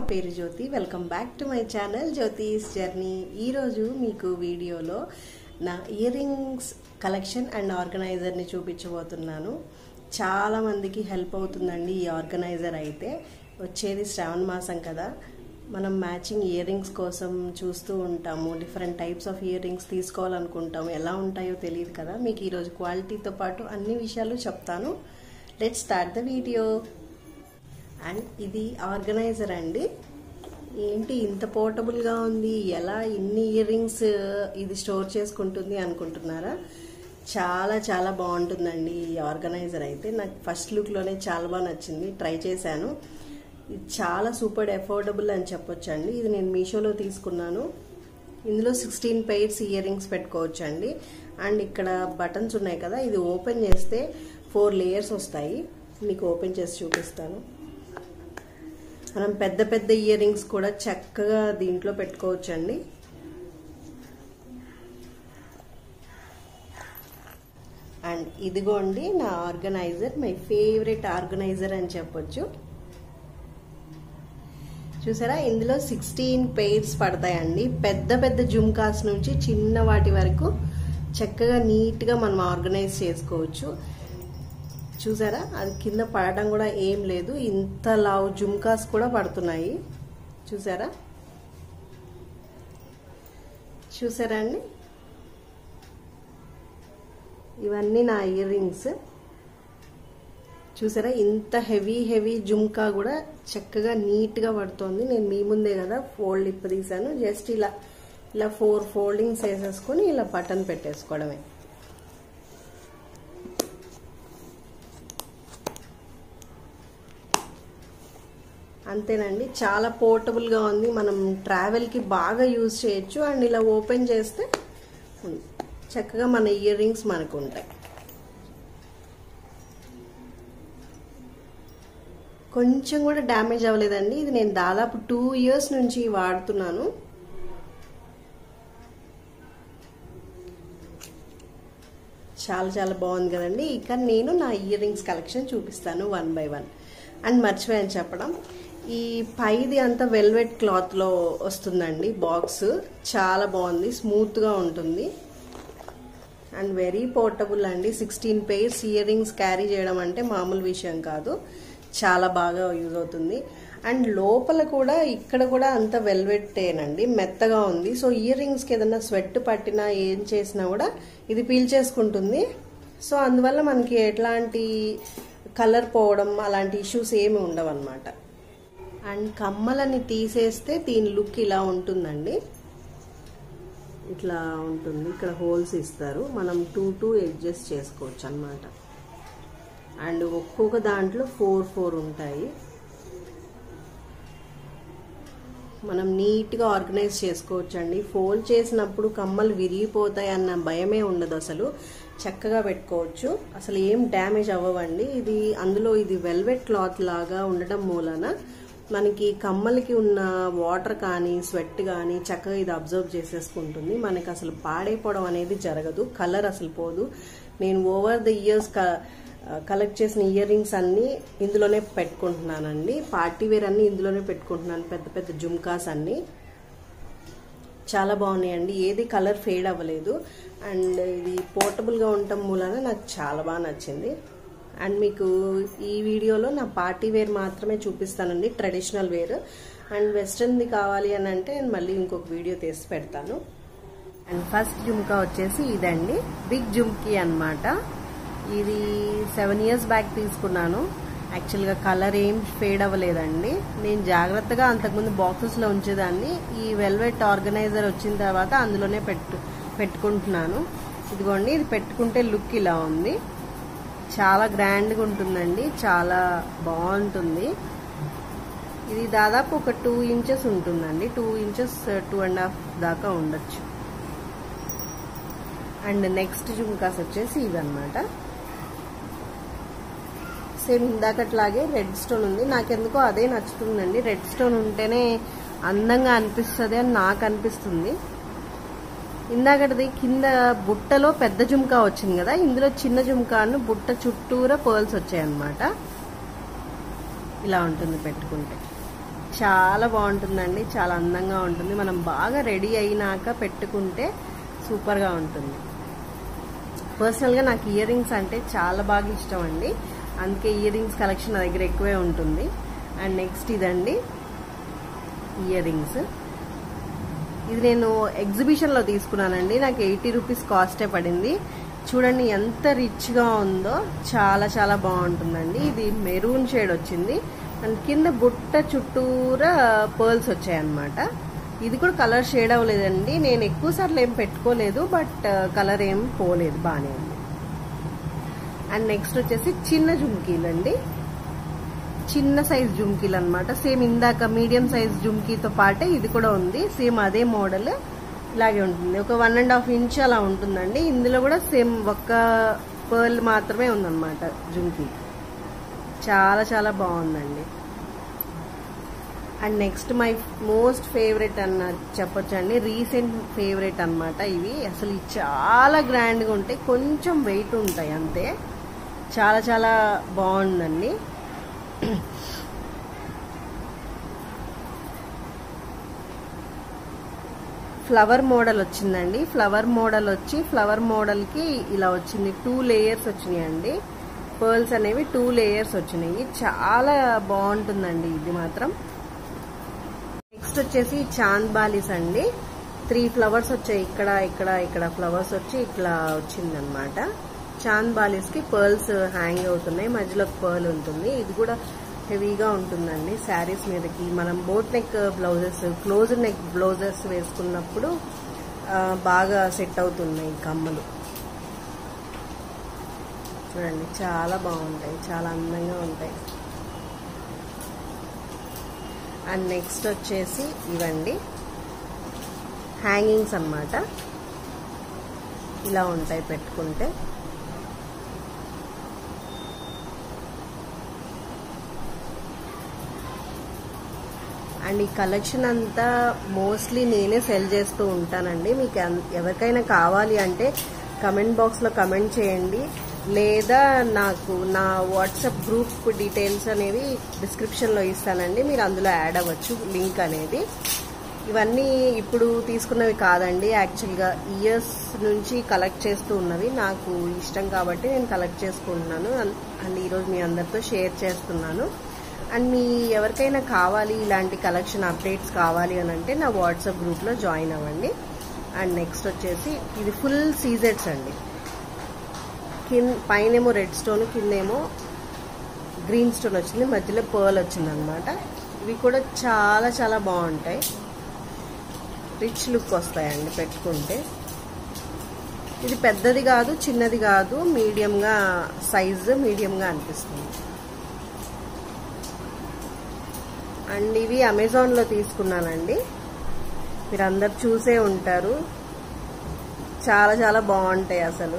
పేరు Jyothi welcome back to my channel Jyothi's journey ఈరోజు మీకు వీడియోలో నా ఇయర్ రింగ్స్ కలెక్షన్ అండ్ ఆర్గనైజర్ని చూపించబోతున్నాను చాలా మందికి హెల్ప్ అవుతుందండి ఈ ఆర్గనైజర్ అయితే వచ్చేది శ్రావణ మాసం కదా మనం మ్యాచింగ్ ఇయర్ రింగ్స్ కోసం చూస్తూ ఉంటాము different types of earrings తీసుకోవాలనుకుంటాము ఎలా ఉంటాయో తెలియదు కదా మీకు ఈరోజు క్వాలిటీతో పాటు అన్ని విషయాలు చెప్తాను let start the video and ఇది ఆర్గనైజర్ అండి ఏంటి ఇంత పోర్టబుల్గా ఉంది ఎలా ఇన్ని ఇయర్ రింగ్స్ ఇది స్టోర్ చేసుకుంటుంది అనుకుంటున్నారా చాలా చాలా బాగుంటుందండి ఈ ఆర్గనైజర్ అయితే నాకు ఫస్ట్ లుక్లోనే చాలా బాగా నచ్చింది ట్రై చేశాను ఇది చాలా సూపర్ అఫోర్డబుల్ అని చెప్పొచ్చు అండి ఇది నేను మీషోలో తీసుకున్నాను ఇందులో సిక్స్టీన్ పెయిర్స్ ఇయర్ రింగ్స్ పెట్టుకోవచ్చు అండి అండ్ ఇక్కడ బటన్స్ ఉన్నాయి కదా ఇది ఓపెన్ చేస్తే ఫోర్ లేయర్స్ వస్తాయి మీకు ఓపెన్ చేసి చూపిస్తాను మనం పెద్ద పెద్ద ఇయర్ రింగ్స్ కూడా చక్కగా దీంట్లో పెట్టుకోవచ్చు అండి అండ్ ఇదిగోండి నా ఆర్గనైజర్ మై ఫేవరెట్ ఆర్గనైజర్ అని చెప్పొచ్చు చూసారా ఇందులో సిక్స్టీన్ పెయిర్స్ పడతాయండి పెద్ద పెద్ద జుమ్కాస్ నుంచి చిన్న వాటి వరకు చక్కగా నీట్గా మనం ఆర్గనైజ్ చేసుకోవచ్చు చూసారా అది కింద పడటం కూడా ఏం లేదు ఇంత లావు జుమ్కాస్ కూడా పడుతున్నాయి చూసారా చూసారా అండి ఇవన్నీ నా ఇయర్ రింగ్స్ చూసారా ఇంత హెవీ హెవీ జుమ్కా కూడా చక్కగా నీట్గా పడుతోంది నేను మీ ముందే కదా ఫోల్డ్ ఇప్ప తీసాను జస్ట్ ఇలా ఇలా ఫోర్ ఫోల్డింగ్స్ వేసేసుకొని ఇలా బటన్ పెట్టేసుకోవడమే అంతేనండి చాలా పోర్టబుల్గా ఉంది మనం ట్రావెల్కి బాగా యూజ్ చేయొచ్చు అండ్ ఇలా ఓపెన్ చేస్తే చక్కగా మన ఇయర్ రింగ్స్ మనకు ఉంటాయి కొంచెం కూడా డ్యామేజ్ అవ్వలేదండి ఇది నేను దాదాపు టూ ఇయర్స్ నుంచి వాడుతున్నాను చాలా చాలా బాగుంది కదండి ఇక నేను నా ఇయర్ రింగ్స్ కలెక్షన్ చూపిస్తాను వన్ బై వన్ అండ్ మర్చిపోయాను చెప్పడం ఈ పైది అంతా వెల్వెట్ క్లాత్లో వస్తుందండి బాక్స్ చాలా బాగుంది స్మూత్గా ఉంటుంది అండ్ వెరీ పోర్టబుల్ అండి sixteen pairs earrings carry చేయడం అంటే మామూలు విషయం కాదు చాలా బాగా యూజ్ అవుతుంది అండ్ లోపల కూడా ఇక్కడ కూడా అంత వెల్వెట్టేనండి మెత్తగా ఉంది సో ఇయర్ రింగ్స్కి ఏదైనా స్వెట్ పట్టినా ఏం చేసినా కూడా ఇది పీల్ చేసుకుంటుంది సో అందువల్ల మనకి ఎట్లాంటి కలర్ పోవడం అలాంటి ఇష్యూస్ ఏమి ఉండవు అనమాట అండ్ కమ్మలని తీసేస్తే దీని లుక్ ఇలా ఉంటుందండి ఇట్లా ఉంటుంది ఇక్కడ హోల్స్ ఇస్తారు మనం టూ టూ అడ్జస్ట్ చేసుకోవచ్చు అనమాట అండ్ ఒక్కొక్క దాంట్లో ఫోర్ ఫోర్ ఉంటాయి మనం నీట్గా ఆర్గనైజ్ చేసుకోవచ్చు అండి ఫోల్డ్ చేసినప్పుడు కమ్మలు విరిగిపోతాయి అన్న భయమే ఉండదు అసలు చక్కగా పెట్టుకోవచ్చు అసలు ఏం డ్యామేజ్ అవ్వవండి ఇది అందులో ఇది వెల్వెట్ క్లాత్ లాగా ఉండటం మూలన మనకి కమ్మలకి ఉన్న వాటర్ కానీ స్వెట్ కానీ చక్కగా ఇది అబ్జర్వ్ చేసేసుకుంటుంది మనకి అసలు పాడైపోవడం అనేది జరగదు కలర్ అసలు పోదు నేను ఓవర్ ద ఇయర్స్ కలెక్ట్ చేసిన ఇయర్ రింగ్స్ అన్నీ ఇందులోనే పెట్టుకుంటున్నానండి పార్టీ వేర్ అన్నీ ఇందులోనే పెట్టుకుంటున్నాను పెద్ద పెద్ద జుమ్కాస్ అన్నీ చాలా బాగున్నాయండి ఏది కలర్ ఫేడ్ అవ్వలేదు అండ్ ఇది పోర్టబుల్గా ఉండటం మూలన నాకు చాలా బాగా నచ్చింది అండ్ మీకు ఈ వీడియోలో నా పార్టీ వేర్ మాత్రమే చూపిస్తానండి ట్రెడిషనల్ వేర్ అండ్ వెస్ట్రన్ది కావాలి అని అంటే నేను మళ్ళీ ఇంకొక వీడియో తీసి పెడతాను అండ్ ఫస్ట్ జుమ్కా వచ్చేసి ఇదండి బిగ్ జుమ్కీ అనమాట ఇది సెవెన్ ఇయర్స్ బ్యాక్ తీసుకున్నాను యాక్చువల్గా కలర్ ఏం ఫేడ్ అవ్వలేదండి నేను జాగ్రత్తగా అంతకుముందు బాక్సెస్లో ఉంచేదాన్ని ఈ వెల్వెట్ ఆర్గనైజర్ వచ్చిన తర్వాత అందులోనే పెట్టు పెట్టుకుంటున్నాను ఇదిగోండి ఇది పెట్టుకుంటే లుక్ ఇలా ఉంది చాలా గ్రాండ్గా ఉంటుందండి చాలా బాగుంటుంది ఇది దాదాపు ఒక టూ ఇంచెస్ ఉంటుందండి two inches two and half దాకా ఉండొచ్చు అండ్ నెక్స్ట్ జుమ్కాస్ వచ్చేసి ఇవన్నమాట సేమ్ ఇందాకట్లాగే రెడ్ స్టోన్ ఉంది నాకెందుకో అదే నచ్చుతుందండి రెడ్ స్టోన్ ఉంటేనే అందంగా అనిపిస్తుంది అని నాకు అనిపిస్తుంది ఇందాకటిది కింద బుట్టలో పెద్ద జుమ్కా వచ్చింది కదా ఇందులో చిన్న జుమ్కాను బుట్ట చుట్టూరా పర్ల్స్ వచ్చాయన్నమాట ఇలా ఉంటుంది పెట్టుకుంటే చాలా బాగుంటుందండి చాలా అందంగా ఉంటుంది మనం బాగా రెడీ అయినాక పెట్టుకుంటే సూపర్గా ఉంటుంది పర్సనల్గా నాకు ఇయర్ రింగ్స్ అంటే చాలా బాగా ఇష్టం అండి అందుకే ఇయర్ రింగ్స్ కలెక్షన్ నా దగ్గర ఎక్కువే ఉంటుంది అండ్ నెక్స్ట్ ఇదండి ఇయర్ రింగ్స్ ఇది నేను ఎగ్జిబిషన్లో తీసుకున్నానండి నాకు ఎయిటీ రూపీస్ కాస్టే పడింది చూడండి ఎంత రిచ్గా ఉందో చాలా చాలా బాగుంటుందండి ఇది మెరూన్ షేడ్ వచ్చింది అండ్ కింద బుట్ట చుట్టూరా పర్ల్స్ వచ్చాయన్నమాట ఇది కూడా కలర్ షేడ్ అవ్వలేదండి నేను ఎక్కువ సార్లు ఏం పెట్టుకోలేదు బట్ కలర్ ఏం పోలేదు బాగానే ఉంది అండ్ నెక్స్ట్ వచ్చేసి చిన్న జుమ్కీలు అండి చిన్న సైజ్ జుమ్కీలు అనమాట సేమ్ ఇందాక మీడియం సైజ్ జుమ్కీతో పాటే ఇది కూడా ఉంది సేమ్ అదే మోడల్ ఇలాగే ఉంటుంది ఒక వన్ అండ్ హాఫ్ ఇంచ్ అలా ఉంటుందండి ఇందులో కూడా సేమ్ ఒక్క పర్ల్ మాత్రమే ఉందన్నమాట జుమ్కీ చాలా చాలా బాగుందండి and next my most favourite అన్న చెప్పొచ్చండి రీసెంట్ ఫేవరెట్ అనమాట ఇవి అసలు ఇవి చాలా గ్రాండ్గా ఉంటాయి కొంచెం వెయిట్ ఉంటాయి అంతే చాలా చాలా బాగుందండి ఫ్లవర్ మోడల్ వచ్చిందండి ఫ్లవర్ మోడల్ వచ్చి ఫ్లవర్ మోడల్కి ఇలా వచ్చింది టూ లేయర్స్ వచ్చినాయండి పర్ల్స్ అనేవి టూ లేయర్స్ వచ్చినాయి చాలా బాగుంటుందండి ఇది మాత్రం నెక్స్ట్ వచ్చేసి చాంద్ బాలీస్ అండి త్రీ ఫ్లవర్స్ వచ్చాయి ఇక్కడ ఇక్కడ ఇక్కడ ఫ్లవర్స్ వచ్చి ఇట్లా వచ్చిందనమాట చాంద్ బాలీస్ కి పర్ల్స్ హ్యాంగ్ అవుతున్నాయి మధ్యలో పర్ల్ ఉంటుంది ఇది కూడా హెవీగా ఉంటుందండి శారీస్ మీదకి మనం boat neck blouses close neck blouses వేసుకున్నప్పుడు ఆ, బాగా సెట్ అవుతున్నాయి ఈ కమ్మలు చూడండి చాలా బాగుంటాయి చాలా అందంగా ఉంటాయి అండ్ నెక్స్ట్ వచ్చేసి ఇవండి హ్యాంగింగ్స్ అన్నమాట ఇలా ఉంటాయి పెట్టుకుంటే అండ్ ఈ కలెక్షన్ అంతా మోస్ట్లీ నేనే సెల్ చేస్తూ ఉంటానండి మీకు ఎన్- ఎవరికైనా కావాలి అంటే కమెంట్ బాక్స్లో కమెంట్ చేయండి లేదా నాకు నా వాట్సాప్ గ్రూప్ డీటెయిల్స్ అనేవి డిస్క్రిప్షన్లో ఇస్తానండి మీరు అందులో యాడ్ అవ్వచ్చు లింక్ అనేది ఇవన్నీ ఇప్పుడు తీసుకున్నవి కాదండి యాక్చువల్గా ఇయర్స్ నుంచి కలెక్ట్ చేస్తూ ఉన్నవి నాకు ఇష్టం కాబట్టి నేను కలెక్ట్ చేసుకుంటున్నాను అన్- అండ్ ఈరోజు మీ అందరితో షేర్ చేస్తున్నాను అండ్ మీ ఎవరికైనా కావాలి ఇలాంటి కలెక్షన్ అప్డేట్స్ కావాలి అని అంటే నా వాట్సాప్ గ్రూప్లో జాయిన్ అవ్వండి అండ్ నెక్స్ట్ వచ్చేసి ఇది ఫుల్ సీజెట్స్ అండి కింద పైనేమో రెడ్ స్టోన్ కిందేమో గ్రీన్ స్టోన్ వచ్చింది మధ్యలో పర్ల్ వచ్చింది అనమాట ఇవి కూడా చాలా చాలా బాగుంటాయి రిచ్ లుక్ వస్తాయండి పెట్టుకుంటే ఇది పెద్దది కాదు చిన్నది కాదు మీడియంగా సైజు మీడియంగా అనిపిస్తుంది అండ్ ఇవి అమెజాన్లో తీసుకున్నానండి మీరు అందరు చూసే ఉంటారు చాలా చాలా బాగుంటాయి అసలు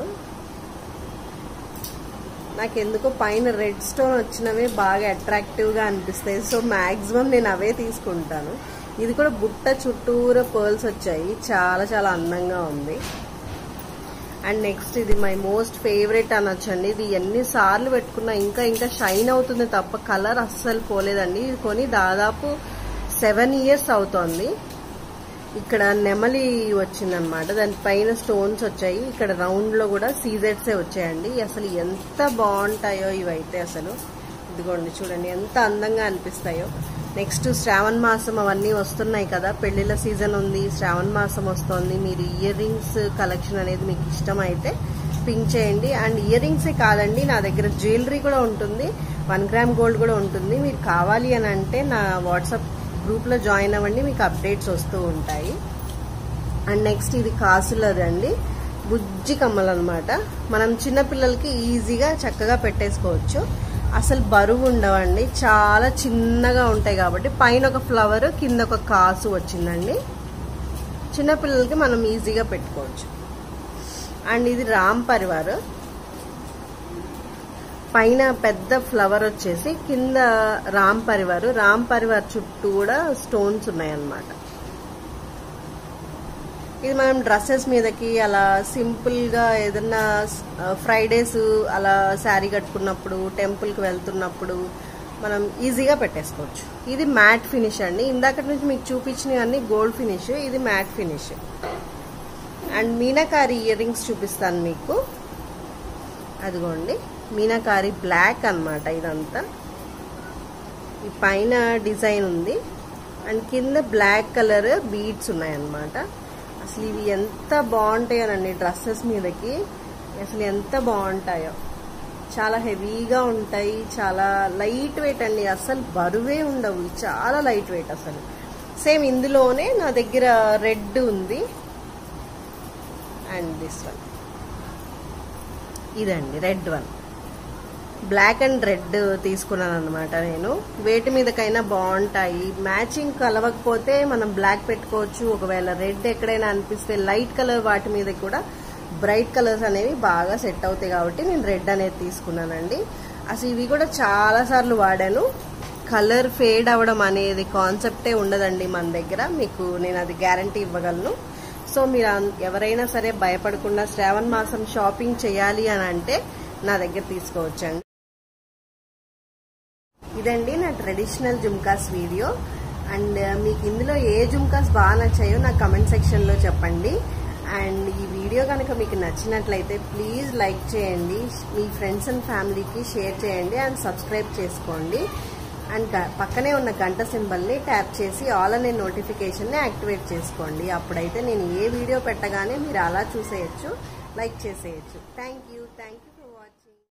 నాకెందుకో పైన రెడ్ స్టోన్ వచ్చినవే బాగా అట్రాక్టివ్గా అనిపిస్తాయి సో మ్యాక్సిమం నేను అవే తీసుకుంటాను ఇది కూడా బుట్ట చుట్టూరా పర్ల్స్ వచ్చాయి చాలా చాలా అందంగా ఉంది అండ్ నెక్స్ట్ ఇది మై మోస్ట్ ఫేవరెట్ అనొచ్చండి ఇది ఎన్నిసార్లు పెట్టుకున్నా ఇంకా ఇంకా షైన్ అవుతుంది తప్ప కలర్ అస్సలు పోలేదండి ఇది కొని దాదాపు సెవెన్ ఇయర్స్ అవుతోంది ఇక్కడ నెమలి వచ్చిందనమాట దాని పైన స్టోన్స్ వచ్చాయి ఇక్కడ రౌండ్ లో కూడా సీజెట్సే వచ్చాయండి అసలు ఎంత బాగుంటాయో ఇవైతే అసలు ఇదిగోండి చూడండి ఎంత అందంగా అనిపిస్తాయో నెక్స్ట్ శ్రావణ మాసం అవన్నీ వస్తున్నాయి కదా పెళ్లిళ్ళ సీజన్ ఉంది శ్రావణ మాసం వస్తుంది మీరు ఇయర్ రింగ్స్ కలెక్షన్ అనేది మీకు ఇష్టమైతే పింక్ చేయండి అండ్ ఇయర్ రింగ్సే కాదండి నా దగ్గర జ్యువెలరీ కూడా ఉంటుంది వన్ గ్రామ్ గోల్డ్ కూడా ఉంటుంది మీరు కావాలి అని అంటే నా వాట్సాప్ గ్రూప్లో జాయిన్ అవ్వండి మీకు అప్డేట్స్ వస్తూ ఉంటాయి అండ్ నెక్స్ట్ ఇది కాసులది అండి బుజ్జి కమ్మలు అనమాట మనం చిన్నపిల్లలకి ఈజీగా చక్కగా పెట్టేసుకోవచ్చు అసలు బరువు ఉండవండి చాలా చిన్నగా ఉంటాయి కాబట్టి పైన ఒక ఫ్లవర్ కింద ఒక కాసు వచ్చిందండి చిన్నపిల్లలకి మనం ఈజీగా పెట్టుకోవచ్చు అండ్ ఇది రామ్ పరివార్ పైన పెద్ద ఫ్లవర్ వచ్చేసి కింద రామ్ పరివార్ రామ్ పరివార్ చుట్టూ కూడా స్టోన్స్ ఉన్నాయన్నమాట ఇది మనం డ్రెస్సెస్ మీదకి అలా సింపుల్ గా ఏదన్నా ఫ్రైడేస్ అలా శారీ కట్టుకున్నప్పుడు టెంపుల్ కి వెళ్తున్నప్పుడు మనం ఈజీగా పెట్టేసుకోవచ్చు ఇది మ్యాట్ ఫినిష్ అండి ఇందాకటి నుంచి మీకు చూపించినవన్నీ గోల్డ్ ఫినిష్ ఇది matte finish and meenakari ear rings చూపిస్తాను మీకు అదిగోండి మీనాకారి బ్లాక్ అన్నమాట ఇదంతా ఈ పైన డిజైన్ ఉంది అండ్ కింద బ్లాక్ కలర్ బీడ్స్ ఉన్నాయన్నమాట అసలు ఇవి ఎంత బాగుంటాయోనండి డ్రెస్సెస్ మీదకి అసలు ఎంత బాగుంటాయో చాలా హెవీగా ఉంటాయి చాలా లైట్ వెయిట్ అండి అసలు బరువే ఉండవు చాలా లైట్ వెయిట్ అసలు సేమ్ ఇందులోనే నా దగ్గర రెడ్ ఉంది అండ్ దిస్ వన్ ఇదండి red one black and red తీసుకున్నాను అనమాట నేను వేటి మీదకైనా బాగుంటాయి మ్యాచింగ్ కలవకపోతే మనం బ్లాక్ పెట్టుకోవచ్చు ఒకవేళ రెడ్ ఎక్కడైనా అనిపిస్తే లైట్ కలర్ వాటి మీద కూడా బ్రైట్ కలర్స్ అనేవి బాగా సెట్ అవుతాయి కాబట్టి నేను రెడ్ అనేది తీసుకున్నానండి అసలు ఇవి కూడా చాలా సార్లు వాడాను కలర్ ఫేడ్ అవ్వడం అనేది కాన్సెప్టే ఉండదండి మన దగ్గర మీకు నేను అది గ్యారంటీ ఇవ్వగలను సో మీరు అన్- ఎవరైనా సరే భయపడకుండా శ్రావణ మాసం షాపింగ్ చేయాలి అని అంటే నా దగ్గర తీసుకోవచ్చండి ఇదండి నా ట్రెడిషనల్ జుమ్కాస్ వీడియో అండ్ మీకు ఇందులో ఏ జుమ్కాస్ బాగా నచ్చాయో నా కమెంట్ సెక్షన్లో చెప్పండి అండ్ ఈ వీడియో కనుక మీకు నచ్చినట్లయితే ప్లీజ్ లైక్ చేయండి మీ ఫ్రెండ్స్ అండ్ ఫ్యామిలీకి షేర్ చేయండి అండ్ సబ్స్క్రైబ్ చేసుకోండి అండ్ గ- పక్కనే ఉన్న గంట సింబల్ని ట్యాప్ చేసి ఆల్ అనే నోటిఫికేషన్ని యాక్టివేట్ చేసుకోండి అప్పుడైతే నేను ఏ వీడియో పెట్టగానే మీరు అలా చూసేయచ్చు లైక్ చేసేయచ్చు థ్యాంక్ యూ థ్యాంక్ యూ